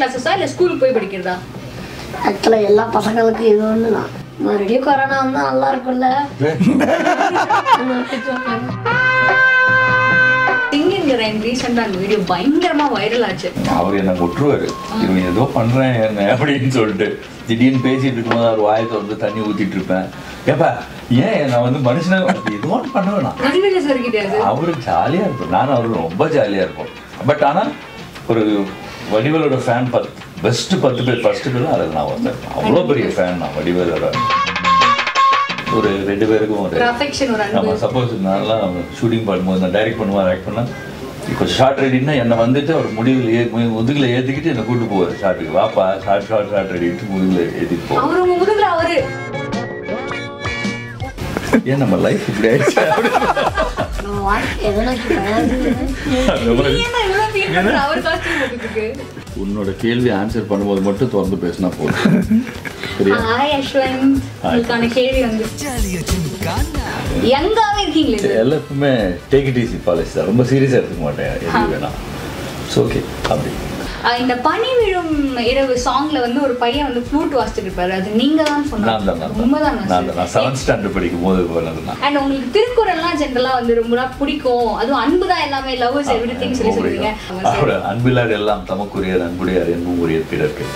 கிளாஸஸா இல்ல ஸ்கூலுக்கு போய் படிக்கிறதா ஆக்சுவலாக எல்லா பசங்களுக்கும் இது ஒன்று தான் மறுபடியும் கொரோனா வந்தால் நல்லா இருக்கும்ல சிங்கிங் ரைன் ரீசெண்டா அந்த வீடியோ பயங்கரமா வைரல் ஆச்சு அவர் என்ன விட்டுருவாரு இவன் ஏதோ பண்றேன் என்ன அப்படின்னு சொல்லிட்டு திடீர்னு பேசிட்டு இருக்கும்போது அவர் வாயை திறந்து தண்ணி ஊத்திட்டு இருப்பேன் ஏப்பா ஏன் நான் வந்து மனுஷனை எதுவும் பண்ணுவேன் நான் வடிவேலு சார் கிடையாது அவரு ஜாலியா இருப்போம் நானும் அவரு ரொம்ப ஜாலியா இருப்போம் பட் ஆனா ஒரு வடிவேலோட ஃபேன் பத் பெஸ்ட் பத்து பேர் ஃபர்ஸ்ட் பேர் அதில் நான் வந்தேன் அவ்வளோ பெரிய ஃபேன் நான் வடிவேலோட ஒரு ரெண்டு பேருக்கும் ஒரு ஒரு affection, ஒரு அன்பு. நம்ம சப்போஸ் நல்லா ஷூட்டிங் பண்ணும்போது நான் டைரக்ட் பண்ணுவேன் ஆக்ட் பண்ணா இப்போ ஷார்ட் ரெடின்னா என்னை வந்துட்டு அவர் முடிவில் ஏ மு- முதுகுல ஏற்றிக்கிட்டு என்னை கூட்டு போவார் ஷார்ட்டுக்கு வாப்பா ஷார்ட் ஷார்ட் ஷார்ட் ரெடிட்டு முதுகுல ஏற்றிட்டு போவார் அவரு உங்க முதுகுல அவரு ஏன் நம்ம லைஃப் இப்படி ஆயிடுச்சு நம்ம வாழ்க்கை எதை நோக்கி பயணம் அந்த மாதிரி நீ என்ன இவ்வளவு ஃபீல் பண்ற அவர் காஸ்டியூம் போட்டுருக்கு உன்னோட கேள்வி ஆன்சர் பண்ணும்போது மட்டும் திறந்து பேசினா போதும் சரியா ஹாய் யஷ்வந்த் உங்களுக்கான கேள்வி வந்து யங்காவே இருக்கீங்களே சார் எல்லாருக்குமே டேக் இட் ஈஸி பாலிசி தான் ரொம்ப சீரியஸாக எடுத்துக்க மாட்டேன் எது வேணாம் இட்ஸ் ஓகே அப்படி ஆஹ் இந்த பனி விழும் இரவு சாங்ல வந்து ஒரு பையன் வந்து ஃப்ளூட் வாசிச்சுட்டு இருப்பாரு அது நீங்க தான் நான் சொன்னாங்க தான் நான் தான் உண்மைதான் நான் தான் நான் செவன்த் ஸ்டாண்டர்ட் படிக்கும் போது பண்ணது நான் அண்ட் உங்களுக்கு திருக்குறள்லாம் ஜென்ரலா வந்து ரொம்ப பிடிக்கும் அதுவும் அன்பு தான் எல்லாமே லவ் இஸ் எவ்ரி திங் சொல்லி சொல்லுவீங்க அவரோட அன்பிலார் எல்லாம் தமக்குரியர் அன்புடையார் என்பும் உரிய பிறர்க்கு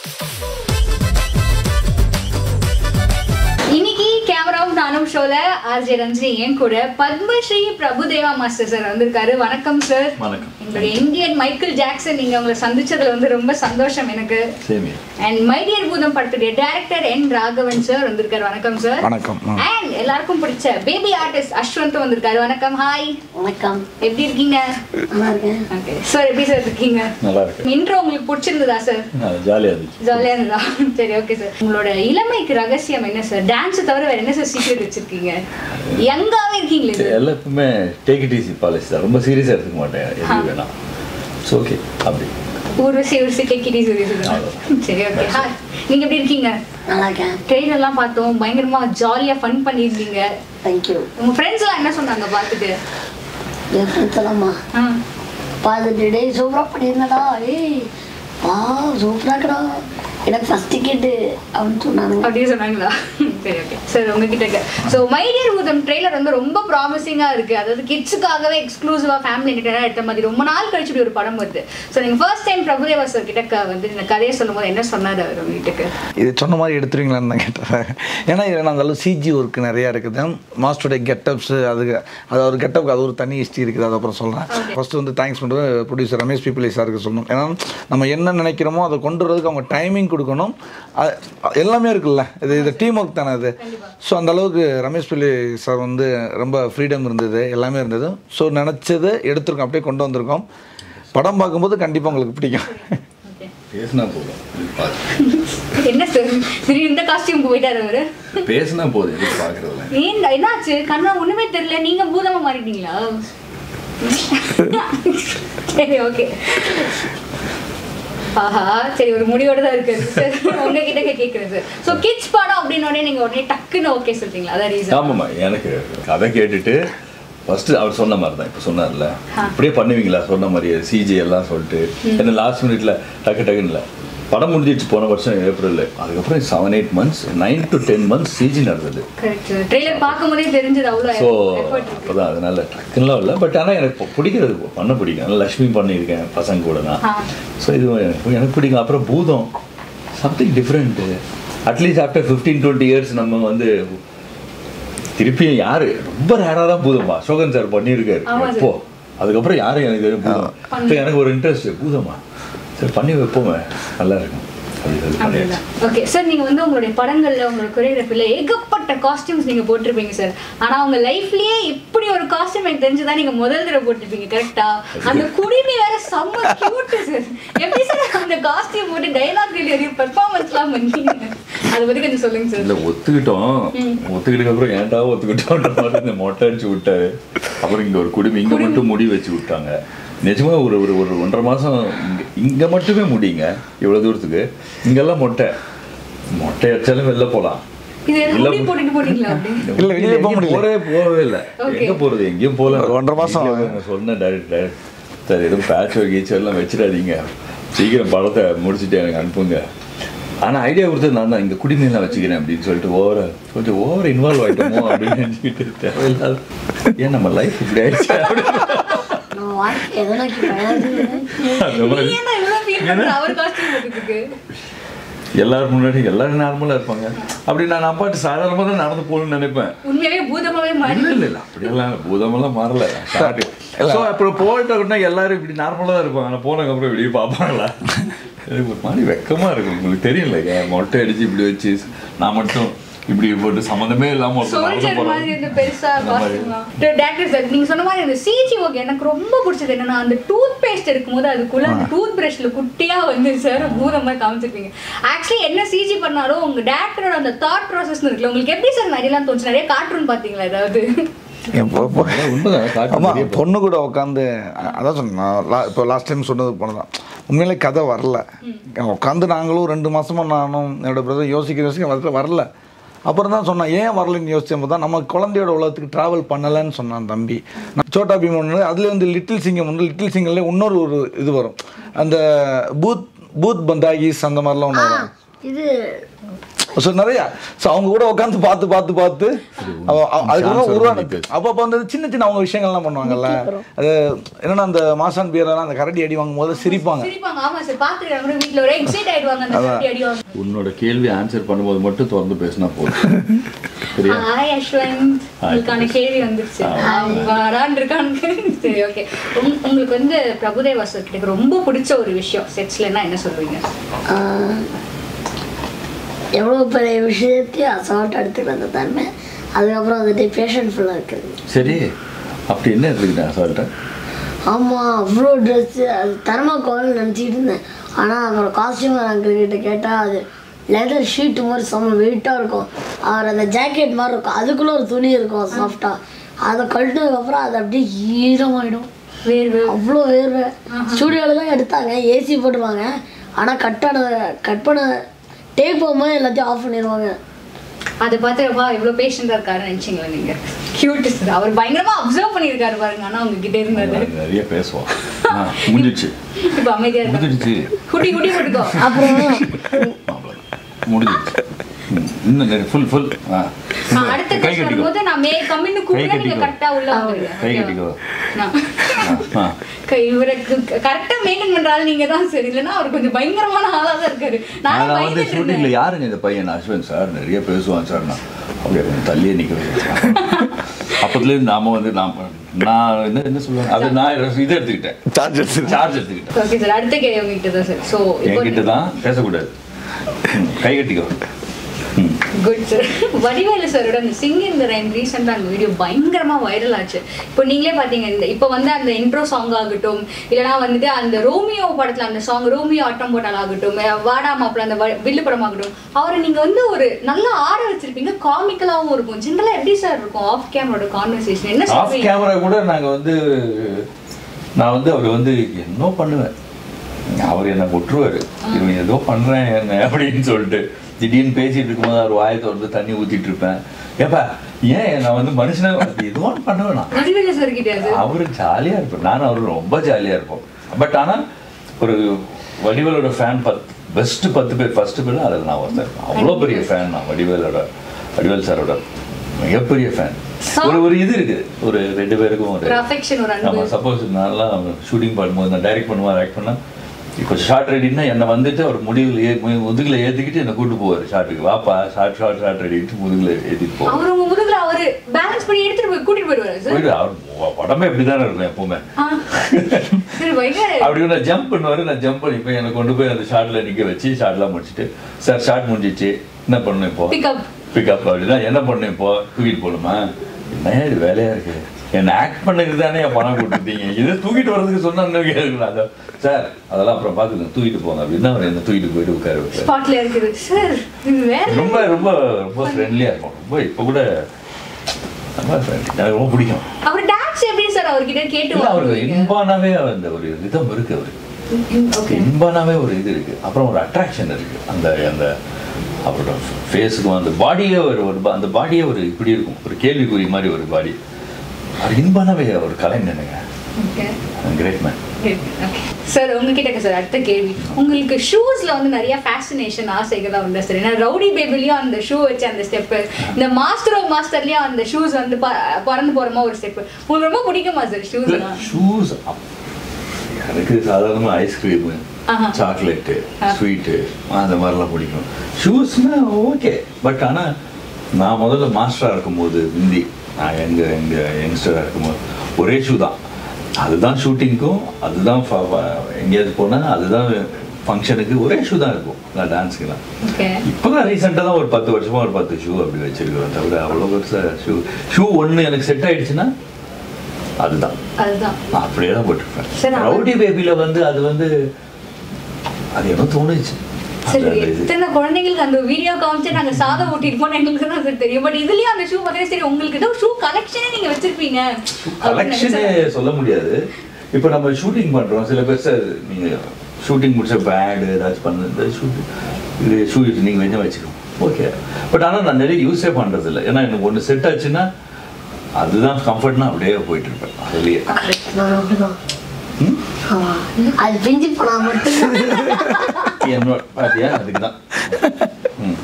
இன்னைக்கு கேமராவும் நானும் ஷோல ஆர்ஜே ரஞ்சினி என் கூட பத்மஸ்ரீ பிரபுதேவா மாஸ்டர் சார் வந்திருக்காரு வணக்கம் சார் வணக்கம் எங்களுடைய இந்தியன் மைக்கேல் ஜாக்சன் நீங்க உங்களை சந்திச்சதுல வந்து ரொம்ப சந்தோஷம் எனக்கு சேமி அண்ட் மைடியர் பூதம் படத்துடைய டைரக்டர் என் ராகவன் சார் வந்திருக்காரு வணக்கம் சார் வணக்கம் ஆ. அண்ட் எல்லாருக்கும் பிடிச்ச பேபி ஆர்டிஸ்ட் அஸ்வந்த் வந்திருக்காரு வணக்கம் ஹாய் வணக்கம் எப்படி இருக்கீங்க நல்லா இருக்கேன் ஓகே சார் எப்படி சார் இருக்கீங்க நல்லா இருக்கு இன்ட்ரோ உங்களுக்கு பிடிச்சிருந்ததா சார் ஜாலியாக இருந்துச்சு ஜாலியா இருந்தா சரி ஓகே சார் உங்களோட இளமைக்கு ரகசியம் என்ன சார் டான்ஸ் தவிர வேற என்ன சார் சீக்ரெட் வச்சிருக்கீங்க யங்காவே இருக்கீங்களே சார் எல்லாருக்குமே டேக் இட் ஈஸி பாலிசி தான் ரொம்ப சீரியஸாக எடுத்துக்க மாட்டேன் எது வேணாம் இட்ஸ் ஓகே அப்படி ஊர்வசி ஊர்வசி டெக்கிடி சரி சரி ஓகே ஹாய் நீங்க எப்படி இருக்கீங்க நல்லா இருக்கேன் ட்ரெயிலர் எல்லாம் பார்த்தோம் பயங்கரமா ஜாலியா ஃபன் பண்ணியிருந்தீங்க தேங்க்யூ உங்க ஃப்ரெண்ட்ஸ் எல்லாம் என்ன சொன்னாங்க பார்த்துட்டு என் ஃப்ரெண்ட்ஸ் எல்லாம்மா ஆ, பார்த்துட்டு டேய் சூப்பராக பண்ணியிருந்தடா ஏய் வா சூப்பராக்கடா எனக்கு ஃபஸ்ட் டிக்கெட்டு அப்படின்னு சொன்னாங்க அப்படியே சொன்னாங்களா சரி ஓகே சார் உங்ககிட்ட ஸோ மைடியர் பூதம் ட்ரெய்லர் வந்து ரொம்ப ப்ராமிசிங்காக இருக்கு அதாவது கிட்ஸுக்காகவே எக்ஸ்க்ளூசிவாக ஃபேமிலி என்டர்டைனர் எடுத்த மாதிரி ரொம்ப நாள் கழிச்சு இப்படி ஒரு படம் வருது ஸோ நீங்கள் ஃபர்ஸ்ட் டைம் பிரபுதேவா சார் கிட்ட க- வந்து இந்த கதையை சொல்லும்போது என்ன சொன்னார் அவர் உங்ககிட்ட இது சொன்ன மாதிரி எடுத்துருவீங்களான்னு தான் கேட்டேன் ஏன்னா இதில் அந்த அளவு சிஜி ஒர்க் நிறையா இருக்குது மாஸ்டருடைய கெட்டப்ஸு அதுக்கு அது ஒரு கெட்டப்புக்கு அது ஒரு தனி ஹிஸ்ட்ரி இருக்குது அது அப்புறம் சொல்கிறேன் ஃபர்ஸ்ட் வந்து தேங்க்ஸ் பண்ணுறது ப்ரொடியூசர் ரமேஷ் பீப்பிளை சாருக்கு சொல்லணும் ஏன்னா நம்ம என்ன நினைக்கிறோமோ அதை கொண்டு வரதுக்கு அவங்க டைமிங் கொடுக்கணும் அது எல்லாமே இருக்குல்ல இது இது டீம் ஒர்க் தானே அது ஸோ அந்த அளவுக்கு ரமேஷ் பிள்ளை சார் வந்து ரொம்ப ஃப்ரீடம் இருந்தது எல்லாமே இருந்தது ஸோ நினச்சது எடுத்திருக்கோம் அப்படியே கொண்டு வந்திருக்கோம் படம் பார்க்கும்போது கண்டிப்பாக உங்களுக்கு பிடிக்கும் பேசினா போதும் இது பாரு. என்ன சார் சரி இந்த காஸ்டியூம் போயிட்டாரு அவரு பேசினா போதும் எதுக்கு பார்க்குறதுல ஏன் என்னாச்சு கண்ணா ஒண்ணுமே தெரியல நீங்க பூதமா மாறிட்டீங்களா சரி ஓகே ஆஹா சரி ஒரு முடிவோட தான் இருக்கு சார் உங்ககிட்ட கேட்குறேன் சார் ஸோ கிட்ஸ் படம் அப்படின்னு உடனே நீங்க உடனே டக்குன்னு ஓகே சொல்றீங்களா அதான் ரீசன் ஆமாம்மா எனக்கு கதை கேட்டுட்டு ஃபர்ஸ்ட் அவர் சொன்ன மாதிரி தான் இப்போ சொன்னார்ல ஆ. இப்படியே பண்ணுவீங்களா சொன்ன மாதிரி சிஜி எல்லாம் சொல்லிட்டு என்ன லாஸ்ட் மினிட்ல டக்கு டக்குன்னு இல்லை படம் முடிஞ்சிடுச்சு போன வருஷம் ஏப்ரல் அதுக்கப்புறம் seven eight months nine to ten months CG நடந்தது கரெக்ட் ட்ரெய்லர் பார்க்கும்போதே தெரிஞ்சது அவ்வளோ ஸோ எஃபர்ட் இருக்கு அப்போதான் அதனால டக்குன்னுலாம் இல்லை பட் ஆனால் எனக்கு இப்போ பிடிக்கிறது பண்ண பிடிக்கும் அதனால லக்ஷ்மி பண்ணியிருக்கேன் பசங்க கூட தான் ஆ. ஸோ இது எனக்கு எனக்கு பிடிக்கும் அப்புறம் Bootham something different at least after fifteen twenty years நம்ம வந்து திருப்பியும் யாரு ரொம்ப ரேராக தான் பூதமா அசோகன் சார் பண்ணியிருக்காரு ஆமா sir. எப்போ அதுக்கப்புறம் யாரும் எனக்கு தெரியும் பூதம் பண்ணு. So எனக்கு ஒரு இன்ட்ரெஸ்ட் பூதமா சரி பண்ணி வைப்போமே நல்லா இருக்கும் அப்படி சொல்லி பண்ணியாச்சு ஓகே சார் நீங்க வந்து உங்களுடைய படங்கள்ல உங்களோட கொரியோகிராஃபில ஏகப்பட்ட காஸ்டியூம்ஸ் நீங்க போட்டிருப்பீங்க சார் ஆனா உங்க லைஃப்லயே இப்படி ஒரு காஸ்டியூம் எனக்கு தெரிஞ்சுதான் நீங்க முதல் தடவை போட்டிருப்பீங்க கரெக்டா அந்த குடிமி வேற செம்ம கியூட் சார் எப்படி சார் அந்த காஸ்டியூம் போட்டு டைலாக் டெலிவரி பெர்ஃபார்மன்ஸ்லாம் பண்ணீங்க அதை பத்தி கொஞ்சம் சொல்லுங்க சார் இல்ல ஒத்துக்கிட்டோம் ஒத்துக்கிட்டதுக்கு அப்புறம் ஏன்டா ஒத்துக்கிட்டோன்ற மாதிரி இந்த மொட்டை அடிச்சு விட்டாரு அப்புறம் இங்க ஒரு குடுமி இங்க மட்டும் முடி வச்சு விட்டாங்க நிஜமா ஒரு ஒரு ஒரு ஒன்றரை மாசம் இங்க இங்க மட்டுமே முடிங்க இவ்வளவு தூரத்துக்கு இங்கெல்லாம் மொட்டை மொட்டை அடிச்சாலும் வெளில போலாம் இது இல்ல, முடி போட்டுட்டு போறீங்களா அப்படி இல்ல, வெளியே போக முடியல. போறே போகவே இல்லை Okay. எங்க போறது எங்கேயும் போகல ஒரு ஒன்றரை மாசம் சொன்ன டைரக்ட் டைரக்ட் சார் எதுவும் பேட்ச் ஒரு கீச்சர் எல்லாம் வச்சிடாதீங்க சீக்கிரம் படத்தை முடிச்சுட்டு எனக்கு அனுப்புங்க ஆனா ஐடியா கொடுத்தது நான் தான் இங்க குடிமையெல்லாம் வச்சுக்கிறேன் அப்படின்னு சொல்லிட்டு ஓவர கொஞ்சம் ஓவர் இன்வால்வ் ஆயிட்டோமோ அப்படின்னு நினச்சிக்கிட்டு தேவையில்லாத ஏன் நம்ம லைஃப் இப்படி ஆயிடுச்சு அப்படின்னு நம்ம வாழ்க்கை எதை நோக்கி பயணம் அந்த மாதிரி நீ என்ன இவ்வளவு feel பண்ற அவர் காஸ்டியூம் போட்டுருக்கு எல்லாரும் முன்னாடி எல்லாரும் நார்மலா இருப்பாங்க அப்படி நான் அப்பாட்டு சாதாரணமா தான் நடந்து போகணும்னு நினைப்பேன் உண்மையாவே பூதமாவே மாறி இல்ல இல்ல இல்ல அப்படியெல்லாம் இல்ல. பூதமெல்லாம் மாறல ஸோ அப்புறம் போயிட்டோம்னா எல்லாரும் இப்படி நார்மலா தான் இருப்பாங்க ஆனா போனதுக்கு அப்புறம் வெளியே பார்ப்பாங்களா எனக்கு ஒரு மாதிரி வெக்கமா இருக்கு உங்களுக்கு தெரியல ஏன் மொட்டை அடிச்சு இப்படி வச்சு நான் மட்டும் இப்படி போட்டு சம்மந்தமே இல்லாம ஒருத்தன் நடந்து சோல்ஜர் போறான். மாதிரி இந்த பெருசா அந்த மாதிரி. காஸ்டியூம்லாம் டேரக்டர் சார் நீங்க சொன்ன மாதிரி அந்த சிஜி ஒர்க் எனக்கு ரொம்ப பிடிச்சது என்னன்னா அந்த டூத் பேஸ்ட் எடுக்கும்போது அதுக்குள்ள அந்த டூத் பிரஷ்ல குட்டியா வந்து சார் பூதம் மாதிரி காமிச்சிருப்பீங்க ஆக்சுவலி என்ன சிஜி பண்ணாலும் உங்க டேரக்டரோட அந்த தாட் ப்ராசஸ் இருக்குல்ல உங்களுக்கு எப்படி சார் நிறையலாம் தோணுச்சு நிறைய கார்ட்டூன் பாத்தீங்களா ஏதாவது இப்போ இப்போ அதான் உண்மைதான் காட்டு ஆமாம் பெரிய பொண்ணு கூட உட்காந்து அதான் சொன்னேன் நான் லா இப்போ லாஸ்ட் டைம் சொன்னது போனதான் உண்மையிலே கதை வரல உட்காந்து நாங்களும் ரெண்டு மாசமா நானும் என்னோட பிரதர் யோசிக்க யோசிக்க வரல வரல அப்புறம் தான் சொன்னேன் ஏன் வரலன்னு யோசிச்சப்போ தான் நம்ம குழந்தையோட உலகத்துக்கு ட்ராவல் பண்ணலைன்னு சொன்னான் தம்பி நான் சோட்டா பீம் ஒன்று அதுலேயே வந்து லிட்டில் சிங்கம் ஒன்று லிட்டில் சிங்கம்ல இன்னொரு ஒரு இது வரும் அந்த பூத் பூத் பந்தாகிஸ் அந்த மாதிரிலாம் ஒன்று வரும் இது ஸோ நிறையா ஸோ அவங்க கூட உட்காந்து பார்த்து பார்த்து பார்த்து அவ- அவ- அதுக்கப்புறம் chance உருவான வரும் நீ அப்போ அப்போ வந்து சின்ன சின்ன அவங்க விஷயங்கள்லாம் பண்ணுவாங்கல்ல அது என்னன்னா அந்த மாசான் பியரெல்லாம் அந்த கரடி அடி வாங்கும் போது சிரிப்பாங்க சிரிப்பாங்க ஆமா சார் பாத்துருக்காங்க கூட வீட்ல ஒரே எக்ஸைட் ஆயிடுவாங்க அந்த கட்டி அடிவாங்க உன்னோட கேள்வி ஆன்சர் பண்ணும்போது மட்டும் திறந்து பேசினா போதும் சரியா ஹாய் அஸ்வந்த் உங்களுக்கான கேள்வி வந்துருச்சு வரான் இருக்கான்னு சரி ஓகே உங்களுக்கு வந்து பிரபுதேவா சார் கிட்ட ரொம்ப பிடிச்ச ஒரு விஷயம் செட்ஸ்லன்னா என்ன சொல்லுவீங்க ஆஹ், எவ்வளோ பெரிய விஷயத்தையும் அசால்ட் எடுத்துக்கிற அந்த தன்மை அதுக்கப்புறம் வந்துட்டு பேஷண்ட் ஃபுல்லாக இருக்குது சரி அப்படி என்ன இருக்குண்ணா சொல்லிட்டேன் ஆமாம் அவ்வளோ ட்ரெஸ்ஸு அது தர்மாக்கோல்னு நினச்சிக்கிட்டு இருந்தேன் ஆனால் அப்புறம் காஸ்டியூமர் அங்கிள் கிட்ட கேட்டால் அது லெதர் ஷீட்டு மாதிரி செம்ம வெயிட்டாக இருக்கும் அவர் அந்த ஜாக்கெட் மாதிரி இருக்கும் அதுக்குள்ளே ஒரு துணி இருக்கும் சாஃப்டாக அதை கழட்டினதுக்கப்புறம் அது அப்படியே ஈரமாயிடும் வேர்வு அவ்வளோ வேர்வை ஸ்டூடியோவில் தான் எடுத்தாங்க ஏசி போட்டுருவாங்க ஆனால் கட் ஆன கட் பண்ண டேக் போகும்போது எல்லாத்தையும் ஆஃப் பண்ணிடுவாங்க அதை பார்த்துப்பா இவ்வளவு பேஷண்டா இருக்காருன்னு நினைச்சீங்களா நீங்க கியூட் சார் அவர் பயங்கரமா அப்சர்வ் பண்ணியிருக்காரு பாருங்க ஆனா உங்ககிட்ட இருந்தது நிறைய பேசுவோம் ஆ, முடிஞ்சிச்சு இப்ப அமைதியா இருக்காரு முடிஞ்சிச்சு குட்டி குட்டி போட்டுக்கோ அப்புறம் அவ்வளவு. முடிஞ்சிச்சு ம், இன்னும் ஃபுல் ஃபுல் ஆ ஆ, அடுத்த கை டெஸ்ட் கட்டிக்கோ வரும்போது நான் மே கம்மின்னு கூப்பிட்டு நீங்க கட்டிக்கோ. கரெக்டா உள்ள வந்துருங்க கை ஓகேவா? கட்டிக்கோ நான் ஆ, ஆ க- இவருக்கு கரெக்டா மெயின்டைன் பண்ற ஆள் நீங்க தான் சார் இல்லைன்னா அவர் கொஞ்சம் பயங்கரமான ஆளா தான் இருக்காரு நான் நானும் வந்து பயந்துட்டு ஷூட்டிங்ல இருந்தேன் யாருங்க இந்த பையன் அஸ்வந்த் சார் நிறைய பேசுவான் சார் நான் அப்படியே கொஞ்சம் தள்ளியே நிற்க வச்சேன் அப்பத்துலேருந்து நாம வந்து நான் நான் என்ன என்ன சொல்லுவேன் அது நான் இதை எடுத்துக்கிட்டேன் சார்ஜஸ் சார்ஜ் எடுத்துக்கிட்டேன் ஓகே சார் அடுத்த கேள்வி உங்ககிட்ட தான் சார் ஸோ இப்போ என்கிட்ட தான் பேசக்கூடாது ம், கை கட்டிக்கோ ம் குட் சார் வடிவேலு சாரோட அந்த சிங் இந்த ரைம் ரீசெண்டாக அந்த வீடியோ பயங்கரமா வைரல் ஆச்சு இப்போ நீங்களே பார்த்தீங்க இந்த இப்போ வந்து அந்த இன்ட்ரோ சாங் ஆகட்டும் இல்லைனா வந்துட்டு அந்த ரோமியோ படத்துல அந்த சாங் ரோமியோ ஆட்டம் போட்டால் ஆகட்டும் அஹ் வாடா மாப்பிள்ள அந்த வ- வில்லு படம் ஆகட்டும் அவரை நீங்க வந்து ஒரு நல்லா ஆட வச்சிருப்பீங்க காமிக்கலாவும் இருக்கும் ஜென்ரலா எப்படி சார் இருக்கும் ஆஃப் கேமரோட கான்வர்சேஷன் என்ன ஆஃப் சொல்றீங்க கேமரா கூட நாங்கள் வந்து நான் வந்து அவர் வந்து என்ன பண்ணுவேன் அவர் என்னை விட்டுருவாரு இவன் ஏதோ பண்ணுறேன் என்ன அப்படின்னு சொல்லிட்டு திடீர்னு பேசிட்டு இருக்கும்போது அவர் வாயை திறந்து தண்ணி ஊத்திட்டு இருப்பேன் ஏப்பா ஏன் நான் வந்து மனுஷனை ஏதோ ஒன்று பண்ணுவேன் நான் வடிவேலு சார் கிட்ட அது அவரு ஜாலியாக இருப்பார் நானும் அவரு ரொம்ப ஜாலியாக இருப்போம் பட் ஆனால் ஒரு வடிவேலோட ஃபேன் பத் பெஸ்ட் பத்து பேர் ஃபர்ஸ்ட் பேர் அதில் நான் ஒருத்தர் அவ்வளோ பெரிய ஃபேன் நான் வடிவேலோட வடிவேல் சாரோட மிகப்பெரிய ஃபேன் ஒரு ஒரு இது இருக்குது ஒரு ரெண்டு பேருக்கும் ஒரு ஒரு affection, ஒரு அன்பு. ஆமா சப்போஸ் நல்லா ஷூட்டிங் பண்ணும்போது நான் டைரக்ட் பண்ணுவேன் ஆக்ட் பண்ணா இப்போ ஷார்ட் ரெடின்னா என்னை வந்துட்டு அவர் முடிவில் ஏ மு- முதுகுல ஏற்றிக்கிட்டு என்னை கூட்டு போவார் ஷார்ட்டுக்கு வாப்பா ஷார்ட் ஷார்ட் ஷார்ட் ரெடிட்டு முதுகுல ஏற்றிட்டு போவார் அவர் உங்க முதுகுல அவரு பேலன்ஸ் பண்ணி எடுத்துட்டு போய் கூட்டிட்டு போயிடுவாரு சார் போயிட்டு அவர் உடம்பே இப்படி தானே இருக்கும் எப்பவுமே ஆ. சரி பயங்கர அப்படி நான் ஜம்ப் பண்ணுவாரு நான் ஜம்ப் பண்ணிப்பேன் என்னை கொண்டு போய் அந்த ஷார்ட்ல நிக்க வச்சு ஷார்ட்லாம் முடிச்சுட்டு சார் ஷார்ட் முடிஞ்சிச்சு என்ன பண்ணணும் இப்போ பிக்கப் பிக்கப் அப்படின்னா என்ன பண்ணணும் இப்போ தூக்கிட்டு போகணுமா என்ன இது வேலையா இருக்கு என்ன ஆக்ட் பண்ணதுக்கு தானே என் பணம் கொடுத்துட்டீங்க இதை தூக்கிட்டு வர்றதுக்கு சொன்னா இன்னும் கேட்கலாம் அதான் சார் அதெல்லாம் அப்புறம் பார்த்துக்கோங்க தூக்கிட்டு போங்க அப்படின்னா அவர் என்ன தூக்கிட்டு போயிட்டு உட்கார வைப்பார் ஸ்பாட்ல இருக்குது சார் இது வேற ரொம்ப ரொம்ப ரொம்ப ஃப்ரெண்ட்லியா இருக்கும் ரொம்ப இப்போ கூட ரொம்ப friendly. எனக்கு ரொம்ப பிடிக்கும் அவர் டான்ஸ் எப்படி சார் அவர்கிட்ட கேட்டு இல்ல, அவருக்கு வாங்குவீங்க? இன்பானாவே அந்த ஒரு ரிதம் இருக்கு அவருக்கு ம், okay. இன்பானாவே ஒரு இது இருக்கு அப்புறம் ஒரு அட்ராக்ஷன் இருக்கு அந்த அந்த அவரோட ஃபேஸுக்கும் அந்த பாடியே ஒரு ஒரு பா- அந்த பாடியே ஒரு இப்படி இருக்கும் ஒரு கேள்விக்குறி மாதிரி ஒரு பாடி அவர் இன்பானாவே ஒரு கலைஞனுங்க Okay. கிரேட் மேன் சார் உங்ககிட்ட சார் அடுத்த கேள்வி உங்களுக்கு ஷூஸ்ல வந்து நிறைய ஃபேசினேஷன் ஆசைகள்லாம் உண்டு சார் ஏன்னா ரவுடி பேபிலையும் அந்த ஷூ வச்சு அந்த ஸ்டெப்பு இந்த மாஸ்டர் ஆஃப் மாஸ்டர்லயும் அந்த ஷூஸ் வந்து ப- பறந்து போறமா ஒரு ஸ்டெப் உங்களுக்கு ரொம்ப பிடிக்குமா சார் ஷூஸ் ஷூஸ் எனக்கு சாதாரணமாக ஐஸ்கிரீமு ஆஹா. சாக்லேட்டு ஸ்வீட்டு அந்த மாதிரிலாம் பிடிக்கும் ஷூஸ்னா ஓகே பட் ஆனால் நான் முதல்ல மாஸ்டராக இருக்கும்போது ஹிந்தி நான் எங்கள் எங்கள் யங்ஸ்டராக இருக்கும்போது ஒரே ஷூ தான் அதுதான் ஷூட்டிங்க்கும் அதுதான் ஃப- ஃப- எங்கேயாவது போனால் அதுதான் ஃபங்க்ஷனுக்கு ஒரே ஷூ தான் இருக்கும் நான் டான்ஸுக்கெல்லாம் ஓகே இப்போ தான் ரீசெண்டாக தான் ஒரு பத்து வருஷமா ஒரு பத்து ஷூ அப்படி வச்சிருக்கிறோம் தவிர அவ்வளோ பெருசாக ஷூ ஷூ ஒன்று எனக்கு செட் ஆயிடுச்சுன்னா அதுதான் அதுதான் நான் அப்படியே தான் சரி, போட்டிருப்பேன் அது- ரவுடி பேபியில வந்து அது வந்து அது என்ன தோணுச்சு சரி அது- அது இது. எத்தனை குழந்தைங்களுக்கு அந்த வீடியோ காமிச்சு நாங்க சாதம் ஊட்டிருப்போம் எங்களுக்கு தான் சார் தெரியும் பட் இதுலயும் அந்த ஷூ பார்த்தீங்கன்னா சரி உங்களுக்கு ஏதோ ஷூ கலெக்ஷனே நீங்க வச்சிருப்பீங்க அப்படின்னு கலெக்ஷனே நினைச்சேன். சொல்ல முடியாது இப்போ நம்ம ஷூட்டிங் பண்றோம் சில பேர் சார் நீங்க ஷூட்டிங் முடிச்ச பேடு ஏதாச்சும் பண்ண இந்த ஷூட்டிங் இது ஷூ நீங்க வேணா வச்சுக்கோங்க ஓகே பட் ஆனால் நான் நிறைய யூஸே பண்றது இல்லை ஏன்னா எனக்கு ஒன்று செட் ஆச்சுன்னா அதுதான் கம்ஃபர்ட்னா அப்படியே போயிட்டு இருப்பேன் அதுலயே நான் அப்படிதான் ஆமா. அது பிஞ்சு போனா மட்டும் என்னோட பாத்தியா அதுக்கு தான் ம்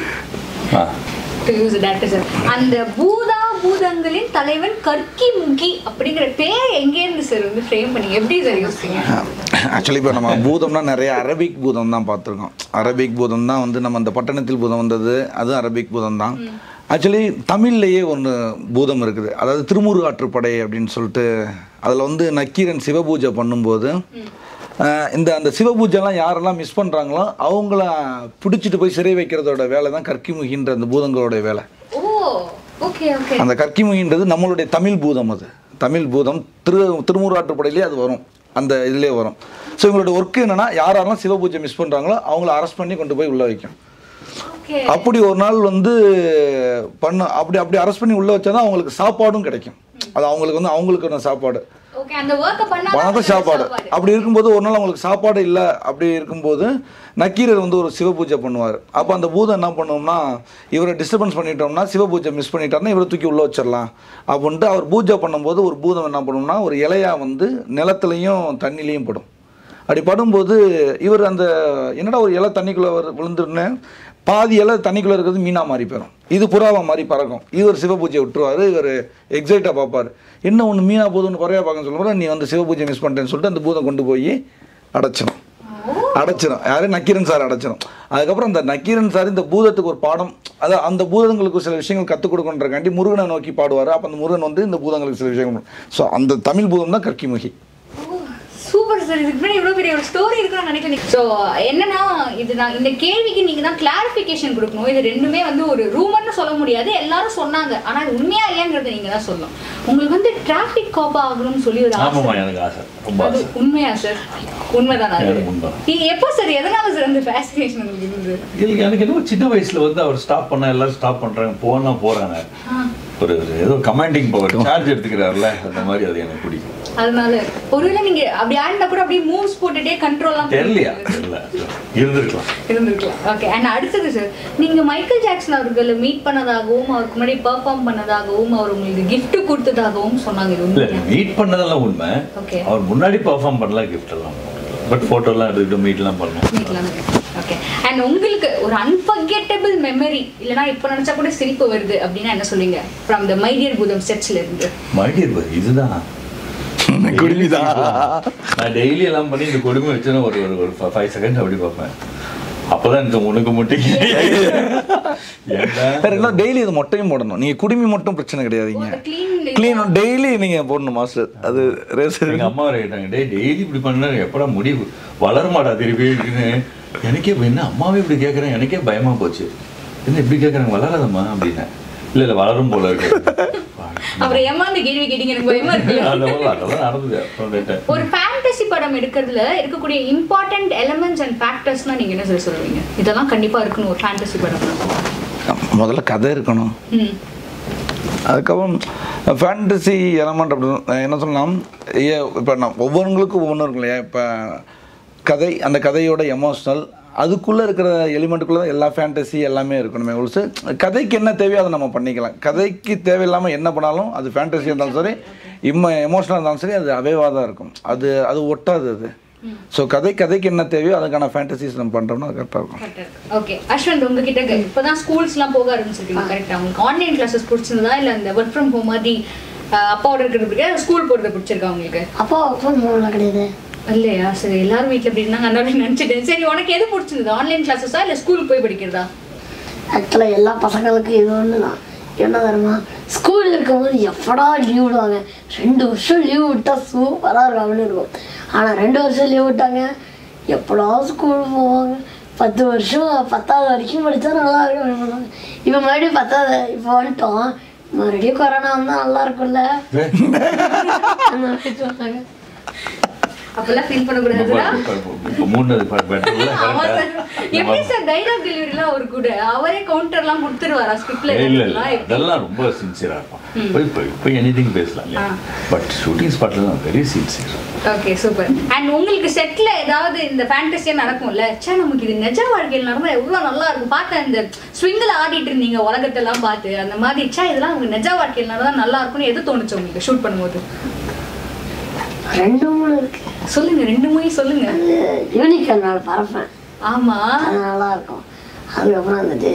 ஆ to use that as a- அந்த பூதா பூதங்களின் தலைவன் கற்கி முகி அப்படிங்கிற பேர் எங்கே இருந்து சார் வந்து ஃப்ரேம் பண்ணீங்க எப்படி சார் யோசிச்சீங்க ஆக்சுவலி இப்போ நம்ம பூதம்னா நிறைய அரபிக் பூதம் தான் பார்த்துருக்கோம் அரபிக் பூதம் தான் வந்து நம்ம அந்த பட்டணத்தில் பூதம் வந்தது அதுவும் அரபிக் பூதம் தான் ஆக்சுவலி தமிழ்லேயே ஒன்று பூதம் இருக்குது அதாவது திருமுருகாற்றுப்படை அப்படின்னு சொல்லிட்டு அதில் வந்து நக்கீரன் சிவபூஜை பண்ணும்போது அஹ், இந்த அந்த சிவபூஜைலாம் யாரெல்லாம் மிஸ் பண்ணுறாங்களோ அவங்கள பிடிச்சிட்டு போய் சிறை வைக்கிறதோட வேலை தான் கற்கிமுகின்ற அந்த பூதங்களோட வேலை ஓ ஓகே ஓகே அந்த கற்கிமுகின்றது நம்மளுடைய தமிழ் பூதம் அது தமிழ் பூதம் திரு திருமுருகாற்றுப்படையிலே அது வரும் அந்த இதுலேயே வரும் ஸோ இவங்களோட ஒர்க் என்னன்னா யாரெல்லாம் சிவபூஜை மிஸ் பண்ணுறாங்களோ அவங்கள அரெஸ்ட் பண்ணி கொண்டு போய் உள்ளே வைக்கும் ஓகே அப்படி ஒரு நாள் வந்து பண்ண அப்படி அப்படி அரெஸ்ட் பண்ணி உள்ளே வச்சா தான் அவங்களுக்கு சாப்பாடும் கிடைக்கும் அது அவங்களுக்கு வந்து அவங்களுக்கான சாப்பாடு ஓகே அந்த ஒர்க்க பண்ணா பணத்தை சாப்பாடு அப்படி இருக்கும்போது ஒரு நாள் அவங்களுக்கு சாப்பாடு இல்லை அப்படி இருக்கும்போது நக்கீரர் வந்து ஒரு சிவபூஜை பண்ணுவார் அப்போ அந்த பூதம் என்ன பண்ணுவோம்னா இவரை டிஸ்டர்பன்ஸ் பண்ணிட்டோம்னா சிவபூஜை மிஸ் பண்ணிட்டாருன்னா இவரை தூக்கி உள்ளே வச்சிடலாம் அப்படின்ட்டு அவர் பூஜை பண்ணும்போது ஒரு பூதம் என்ன பண்ணும்னா ஒரு இலையா வந்து நிலத்துலையும் தண்ணிலையும் படும் அப்படி படும்போது இவர் அந்த என்னடா ஒரு இலை தண்ணிக்குள்ளே விழுந்துருன்னு பாதி இலை தண்ணிக்குள்ளே இருக்கிறது மீனா மாறி போயிடும் இது புறாவா மாதிரி பறக்கும் இவர் சிவபூஜை விட்டுருவாரு இவர் எக்ஸைட்டாக பார்ப்பார் என்ன ஒன்று மீனா போதும்னு குறையா பார்க்கன்னு சொல்லும்போது நீ வந்து சிவபூஜை மிஸ் பண்ணிட்டேன்னு சொல்லிட்டு அந்த பூதம் கொண்டு போய் அடைச்சிடும் அடைச்சிடும் யாரு நக்கீரன் சார் அடைச்சிடும் அதுக்கப்புறம் அந்த நக்கீரன் சார் இந்த பூதத்துக்கு ஒரு பாடம் அதாவது அந்த பூதங்களுக்கு சில விஷயங்கள் கற்றுக் கொடுக்கன்றக்காண்டி முருகனை நோக்கி பாடுவார் அப்போ அந்த முருகன் வந்து இந்த பூதங்களுக்கு சில விஷயங்கள் ஸோ அந்த தமிழ் பூதம் தான் கற்கிமுகி சூப்பர் சார் இதுக்கு பின்னாடி இவ்வளவு பெரிய ஒரு ஸ்டோரி இருக்குன்னு நினைக்கிறேன் ஸோ என்னன்னா இது நான் இந்த கேள்விக்கு நீங்க தான் கிளாரிஃபிகேஷன் கொடுக்கணும் இது ரெண்டுமே வந்து ஒரு ரூமர்னு சொல்ல முடியாது எல்லாரும் சொன்னாங்க ஆனா இது உண்மையா இல்லையாங்கிறத நீங்க தான் சொல்லணும் உங்களுக்கு வந்து டிராஃபிக் காப்பா ஆகணும்னு சொல்லி ஒரு ஆசை ஆமாம்மா எனக்கு ஆசை ரொம்ப அது ஆசை உண்மையா சார் உண்மைதான் அது எனக்கு உண்மைதான். நீங்க எப்போ சார் எதனால சார் அந்த ஃபேசினேஷன் உங்களுக்கு இருந்தது இல்லை எனக்கு என்னமோ சின்ன வயசுல வந்து அவர் ஸ்டாப் பண்ண எல்லாரும் ஸ்டாப் பண்றாங்க போனா போறாங்க ஒரு ஒரு ஏதோ கமாண்டிங் பவர் சார்ஜ் எடுத்துக்கிறாருல அந்த மாதிரி அது எனக்கு பிடிக்கும் அதனால ஒருவேளை நீங்க அப்படி ஆடினா கூட அப்படியே மூவ்ஸ் போட்டுட்டே கண்ட்ரோல்லாம் தெரியலையா தெரியல இருந்திருக்கலாம் இருந்திருக்கலாம் ஓகே அண்ட் அடுத்தது சார் நீங்க மைக்கேல் ஜாக்சன் அவர்களை மீட் பண்ணதாகவும் அவருக்கு முன்னாடி பெர்ஃபார்ம் பண்ணதாகவும் அவர் உங்களுக்கு gift கொடுத்ததாகவும் சொன்னாங்க இது இல்ல உண்மையா மீட் பண்ணதெல்லாம் உண்மை Okay. அவர் முன்னாடி பெர்ஃபார்ம் பண்ணலாம் கிஃப்ட் எல்லாம் பட் ஃபோட்டோலாம் எடுத்துக்கிட்டு மீட்லாம் பண்ணோம் மீட்லாம் ஓகே அண்ட் உங்களுக்கு ஒரு அன்பர்கெட்டபிள் மெமரி இல்லனா இப்போ நினைச்சா கூட சிரிப்பு வருது அப்படின்னா என்ன சொல்லுவீங்க ஃப்ரம் த மைடியர் பூதம் செட்ஸ்ல இருந்து மறுபடியும் பாரு, இதுதான் குடுமிதான் நான் டெய்லி எல்லாம் பண்ணி இந்த கொடுமை வச்சுன்னா ஒரு ஒரு ஒரு ஃபைவ் செகண்ட் அப்படி பார்ப்பேன் அப்பதான் இந்த உனக்கு மட்டும் ஏன்டா? வேற என்ன டெய்லி இது மொட்டையும் போடணும் நீங்க குடுமி மட்டும் பிரச்சனை கிடையாதுங்க க்ளீன் க்ளீன் டெய்லி நீங்க போடணும் மாஸ்டர் அது ரேசர் எங்க அம்மா வரை கேட்டாங்க டேய் டெய்லி இப்படி பண்ணா எப்படா முடி வளர மாட்டா திருப்பி இருக்குன்னு எனக்கே இப்ப என்ன அம்மாவே இப்படி கேட்குறேன் எனக்கே பயமா போச்சு என்ன இப்படி கேட்குறாங்க வளராதம்மா அப்படின்னேன் இல்ல இல்ல வளரும் போல இருக்கு அப்புறம் ஏமாந்து கேள்வி கேட்டீங்க எனக்கு பயமா இருக்குல்ல அதெல்லாம் அதெல்லாம் நடந்தது அப்புறம் கேட்டேன் ஒரு ஃபேண்டசி படம் எடுக்கிறதுல இருக்கக்கூடிய இம்பார்ட்டன்ட் எலமெண்ட்ஸ் அண்ட் ஃபேக்டர்ஸ்னா நீங்க என்ன சார் சொல்லுவீங்க இதெல்லாம் கண்டிப்பா இருக்கணும் ஒரு ஃபேண்டசி படம் முதல்ல கதை இருக்கணும் ம் அதுக்கப்புறம் ஃபேண்டசி எலமெண்ட் அப்படின்னு என்ன சொல்லலாம் இப்போ நான் ஒவ்வொருங்களுக்கும் ஒவ்வொன்றும் இருக்கும் இல்லையா இப்போ கதை அந்த கதையோட எமோஷ்னல் அதுக்குள்ளே இருக்கிற எலிமெண்ட்டுக்குள்ளே தான் எல்லா ஃபேண்டசி எல்லாமே இருக்கணுமே ஒழிச்சு கதைக்கு என்ன தேவையோ அதை நம்ம பண்ணிக்கலாம் கதைக்கு தேவையில்லாமல் என்ன பண்ணாலும் அது ஃபேண்டசி இருந்தாலும் சரி இம்ம எமோஷனலாக இருந்தாலும் சரி அது அவேவாக தான் இருக்கும் அது அது ஒட்டாது அது ஸோ கதை கதைக்கு என்ன தேவையோ அதுக்கான ஃபேண்டசிஸ் நம்ம பண்ணுறோம்னா அது கரெக்டாக இருக்கும் ஓகே அஸ்வந்த் உங்ககிட்ட க- இப்பதான் ஸ்கூல்ஸ்லாம் போக ஆரம்பிச்சிருக்கீங்க கரெக்டா உங்களுக்கு ஆன்லைன் கிளாஸஸ் பிடிச்சிருந்ததா இல்ல இந்த ஒர்க் ஃப்ரம் ஹோம் மாதிரி அஹ், அப்பாவோட இருக்கிறது பிடிக்கா ஸ்கூல் போறது பிடிச்சிருக்கா உங்களுக்கு அப்பா ஃபோன் ஃபோன்லாம் கிடையாது இல்லையா சரி எல்லாரும் வீட்ல இப்படி இருந்தாங்க அதனால நினைச்சிட்டேன் சரி உனக்கு எது பிடிச்சிருந்தது ஆன்லைன் கிளாஸஸா இல்ல ஸ்கூலுக்கு போய் படிக்கிறதா ஆக்சுவலாக எல்லா பசங்களுக்கும் இது ஒன்று தான் என்ன தெரியுமா ஸ்கூல் இருக்கும்போது எப்படா லீவ் விடுவாங்க ரெண்டு வருஷம் லீவ் விட்டால் சூப்பராக இருக்கும் அப்படின்னு இருக்கும் ஆனால் ரெண்டு வருஷம் லீவ் விட்டாங்க எப்படா ஸ்கூல் போவாங்க பத்து வருஷம் பத்தாவது வரைக்கும் படித்தா நல்லா இருக்கும் அப்படின்னு சொல்லுவாங்க இப்போ மறுபடியும் பத்தாவது இப்போ வந்துட்டோம் மறுபடியும் கொரோனா வந்தால் நல்லா இருக்கும்ல அந்த மாதிரி சொல்கிறாங்க அப்பெல்லாம் ஃபீல் பண்ணக்கூடாதுடா இப்போ மூணு பெட்டர்ல ஆமா சார் எப்படி சார் டைலாக் டெலிவரிலாம் அவர் கூட அவரே கவுண்டர்லாம் கொடுத்துருவாரா ஸ்கிரிப்ட்ல இல்ல இல்ல அதெல்லாம் ரொம்ப சின்சியரா இருப்பான் போய் போய் போய் எனிதிங் பேசலாம் இல்லையா பட் ஷூட்டிங் ஸ்பாட்ல தான் very sincere okay super and உங்களுக்கு செட்ல ஏதாவது இந்த ஃபேண்டஸியா நடக்கும்ல ச்சே நமக்கு இது நிஜ வாழ்க்கையில் நடந்தா எவ்வளவு நல்லா இருக்கும் பார்த்தேன் இந்த ஸ்விங்கில் ஆடிட்டு இருந்தீங்க உலகத்தெல்லாம் பார்த்து அந்த மாதிரி ச்சே இதெல்லாம் உங்களுக்கு நிஜ வாழ்க்கையில் நடந்தா நல்லா இருக்கும்னு எது தோணுச்சு உங்களுக்கு ஷூட் பண்ணும்போது ரெண்டு மூணு இருக்கு சொல்லுங்க ரெண்டு மொழி சொல்லுங்க அது யூனிகார்ன் நான் பறப்பேன் ஆமா அது நல்லா இருக்கும் அதுக்கப்புறம் வந்துட்டு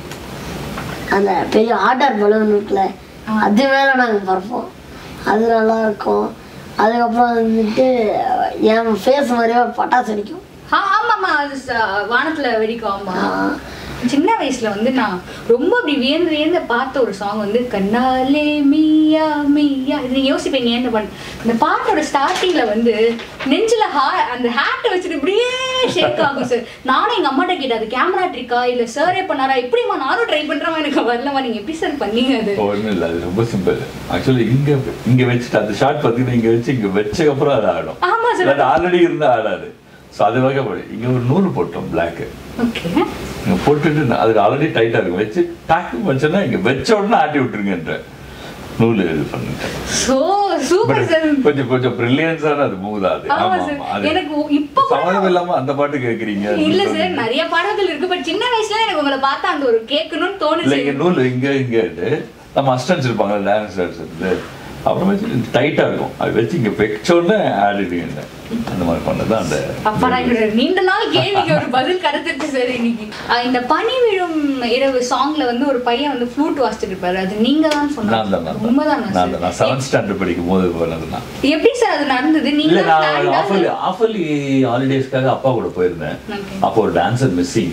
அந்த பெரிய ஆர்டர் பலூன் இருக்குல்ல அது மேலே நாங்கள் பறப்போம் அது நல்லா இருக்கும் அதுக்கப்புறம் வந்துட்டு என் ஃபேஸ் மாதிரியே ஒரு பட்டாசு அடிக்கும் ஆ, ஆமாம்மா அது ச- வானத்துல வெடிக்கும் ஆமா ஆஹ் சின்ன வயசுல வந்து நான் ரொம்ப அப்படி வியந்து வியந்து பார்த்த ஒரு சாங் வந்து கண்ணாலே மீயா மீயா இது நீங்க யோசிப்பீங்க என்ன பண்ண இந்த பாட்டோட ஸ்டார்டிங்ல வந்து நெஞ்சில ஹா அந்த ஹேட்டை வச்சுட்டு இப்படியே ஷேக் ஆகும் சார் நானும் எங்க அம்மாட்ட கேட்டேன் அது கேமரா ட்ரிக்கா இல்ல சாரே பண்ணாரா எப்படிம்மா நானும் ட்ரை பண்றேன் எனக்கு வரலமா நீங்க எப்படி சார் பண்ணீங்க அது ஒன்றும் இல்லை அது ரொம்ப சிம்பிள் ஆக்சுவலி இங்க இங்க வச்சுட்டு அந்த ஷார்ட் பார்த்தீங்கன்னா இங்க வச்சு இங்க வச்ச அப்புறம் அது ஆடும் ஆமா சார் அது ஆல்ரெடி இருந்தா ஆடாது ஸோ அது வகைப்படி இங்க ஒரு நூல் போட்டோம் பிளாக்கு ஓகே இங்க போட்டுட்டு நான் அதுக்கு ஆல்ரெடி டைட்டா இருக்கும் வச்சு டாக்கு வச்சோன்னா இங்க வச்ச உடனே ஆட்டி விட்டுருங்கன்ற நூல் இது பண்ணிட்டேன் சோ சூப்பர் பட் சார் கொஞ்சம் கொஞ்சம் பிரில்லியன்ஸான அது மூவ் தான் அது ஆமா ஆமா சார். ஆமா அது எனக்கு இப்ப கூட- சம்மந்தம் இல்லாம அந்த பாட்டு கேக்குறீங்க இல்ல சார் நிறைய பாடல்கள் இருக்கு பட் சின்ன வயசுல எனக்கு உங்களை பார்த்தா அந்த ஒரு கேட்கணும்னு இல்ல தோணுச்சு இங்க நூல் இங்க இங்க நம்ம அஸ்டன்ஸ் இருப்பாங்க டான்ஸ் இருந்து அப்புறம் வச்சு டைட்டா இருக்கும் அது வச்சு இங்க வச்ச உடனே ஆடிடுங்க அந்த மாதிரி பண்ணதான் அந்த அப்பாடா என்னோட நீண்ட நாள் கேள்விக்கு ஒரு பதில் கிடைச்சிருச்சு சார் இன்னைக்கு அஹ் இந்த பனி விழும் இரவு சாங்ல வந்து ஒரு பையன் வந்து ஃப்ளூட் வாசிச்சுட்டு இருப்பாரு அது நீங்க தான் நான் சொன்னாங்க தான் நான் தான். உண்மைதானா நான் தான். நான் சார் செவன்த் ஸ்டாண்டர்ட் படிக்கும் போது பண்ணது நான் எப்படி சார் அது நடந்தது இல்ல நீங்க நான் ஆஃபர்லி ஆஃபர்லி ஹாலிடேஸ்க்காக அப்பா கூட போயிருந்தேன் Okay. அப்போ ஒரு டான்சர் மிஸ்ஸிங்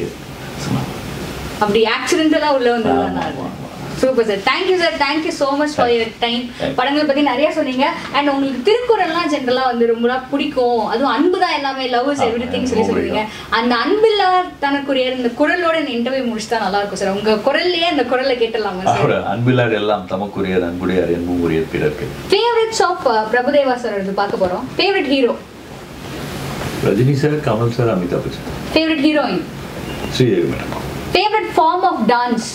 அப்படி ஆக்சிடென்டலா உள்ள வந்தது ஆமா, ஆமா. Super sir thank you sir thank you so much for your time Thank you. படங்களை பத்தி நிறைய சொன்னீங்க அண்ட் உங்களுக்கு திருக்குறள்லாம் ஜென்ரலா வந்து ரொம்ப பிடிக்கும் அதுவும் அன்பு தான் எல்லாமே லவ் இஸ் ஆமா, எவ்ரி திங் எனக்கு சொல்லி ரொம்ப சொல்லுவீங்க அந்த அன்பில்லா தனக்குரிய இந்த குரலோட இந்த இன்டர்வியூ முடிச்சுட்டா நல்லா இருக்கும் சார் உங்க குரல்லையே அந்த குரலை கேட்டலாமா சார் அவரோட அன்பிலார் எல்லாம் தமக்குரியர் அன்புடையார் என்பும் உரியர் பிறர்க்கு ஃபேவரட் ஆஃப் பிரபுதேவா சார் இது பார்க்க போறோம் favourite hero Rajini sir Kamal sir Amitabh Bachchan favourite heroine Sridevi madam favourite form of dance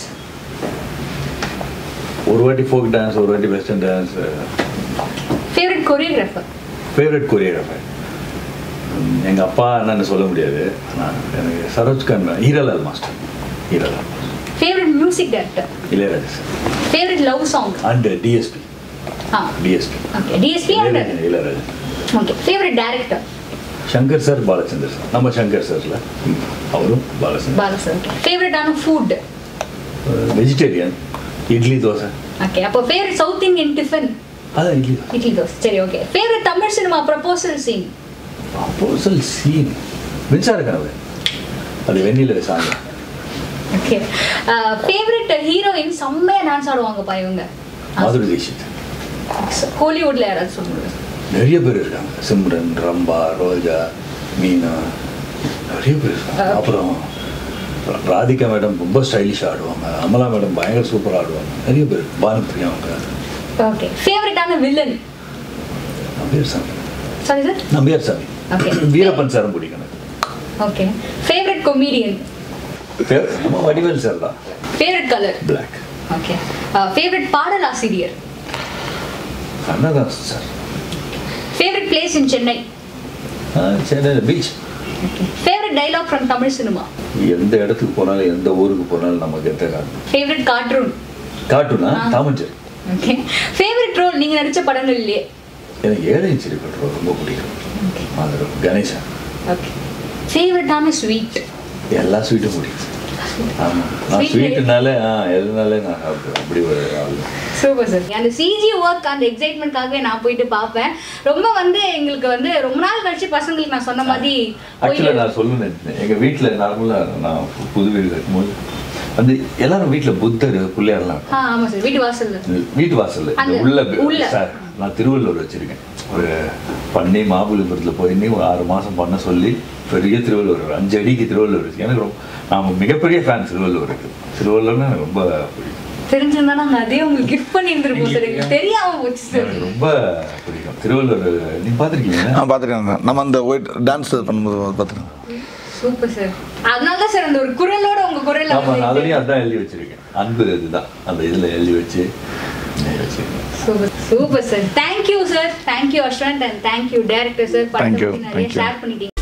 ஒரு வாட்டி ஃபோக் டான்ஸ் ஒரு வாட்டி western dance favourite choreographer favourite choreographer எங்கள் அப்பா என்னன்னு சொல்ல முடியாது ஆனால் எனக்கு Saroj Khan Hiralal master Hiralal master favourite music director Ilaiyaraaja sir favourite love song and DSP ah DSP okay DSP and Ilaiyaraaja okay favourite director Shankar sir Balachander sir நம்ம சங்கர் சார்ல அவரும் பாலச்சந்தர் பாலா சார் ஃபேவரட்டான food vegetarian idli dosa okay அப்போ ஃபேவரட் சவுத் இந்தியன் டிஃபன் அதான் இட்லி தோசை இட்லி தோசை சரி okay favourite Tamil cinema proposal scene proposal scene Minsara Kanavu அது வெண்ணில சாங்க okay favourite heroine செம்மையா டான்ஸ் ஆடுவாங்கப்பா இவங்க மாதுரி தீட்சித் ஹாலிவுட்ல யாராவது சொல்லுங்க நிறைய பேர் இருக்காங்க சிம்ரன் ரம்பா ரோஜா மீனா நிறைய பேர் இருக்காங்க அப்புறம் ராதிகா மேடம் ரொம்ப ஸ்டைலிஷாக ஆடுவாங்க அமலா மேடம் பயங்கர சூப்பராக ஆடுவாங்க நிறைய பேர் பானுப்பிரியா அவங்க ஓகே ஃபேவரட்டான வில்லன் நம்பியார் சாமி சாரி சார் நம்பியார் சாமி Okay. வீரப்பன் சாரும் பிடிக்கும் எனக்கு ஓகே ஃபேவரட் கொமீடியன் பேர் நம்ம வடிவேல் சார் தான் favourite colour black okay favourite பாடலாசிரியர் Kannadas sir favourite place in Chennai Chennai beach favourite dialogue from Tamil cinema எந்த இடத்துக்கு போனாலும் எந்த ஊருக்கு போனாலும் நம்ம கெத்த காட்டணும் ஃபேவரட் கார்ட்டூன் காட்டுனா டாமஞ்சர் ஓகே ஃபேவரட் ரோல் நீங்க நடிச்ச படங்கள்லயே எனக்கு ஏழை சிறுபட் ரொம்ப பிடிக்கும் அது கணேசன் ஓகே ஃபேவரட்டான ஸ்வீட் எல்லா ஸ்வீட்டும் பிடிக்கும் ஆமா நான் Sweet ஸ்வீட்டுனாலே ஆ எதுனாலே நான் சாப்பிடுவேன் அப்படி ஒரு ஆள் சூப்பர் சார் அந்த சிஜி ஒர்க் அந்த எக்ஸைட்மெண்ட்காகவே நான் போயிட்டு பார்ப்பேன் ரொம்ப வந்து எங்களுக்கு வந்து ரொம்ப நாள் கழிச்சு பசங்களுக்கு நான் சொன்ன மாதிரி ஆக்சுவலாக போயிட்டு நான் சொல்லணும் எங்க வீட்டில் நார்மலாக நான் பு- புது வீடு கட்டும்போது வந்து எல்லாரும் வீட்டில் புத்தர் பிள்ளையார்லாம் ஆ ஆமா சார் வீட்டு வாசல்ல இந்த வீட்டு வாசல்ல இந்த அந்த உள்ள உள்ள. சார் நான் திருவள்ளூர் வச்சிருக்கேன் ஒரு பண்ணி மாபுலிபுரத்தில் போய் ஒரு ஆறு மாசம் பண்ண சொல்லி பெரிய திருவள்ளுவர் ஒரு அஞ்சு அடிக்கு திருவள்ளுவர் இருக்கு எனக்கு ரொம்ப நான் மிகப்பெரிய ஃபேன் திருவள்ளுவருக்கு திருவள்ளுவர்னா எனக்கு ரொம்ப பிடிக்கும் தெரிஞ்சிருந்தா நாங்க அதே உங்களுக்கு கிஃப்ட் பண்ணி இருந்திருப்போம் சார் எனக்கு தெரியாம போச்சு சார் எனக்கு ரொம்ப பிடிக்கும் திருவள்ளுவர் நீ பார்த்துருக்கீங்க நான் பார்த்துருக்கேன் நம்ம அந்த ஒயிட் டான்ஸ் பண்ணும்போது பார்த்துருக்கேன் சூப்பர் சார் அதனால தான் சார் அந்த ஒரு குரலோட உங்க குரல் ஆமா நான் அதுலயும் அதான் எழுதி வச்சிருக்கேன் அன்பு இதுதான் அந்த இதுல எழுதி வச்சு எழுதி வச்சிருக்கேன் super super sir thank you sir thank you Ashwanth and thank you director sir Thank you, படத்தை நிறைய thank you. ஷேர் பண்ணிட்டீங்க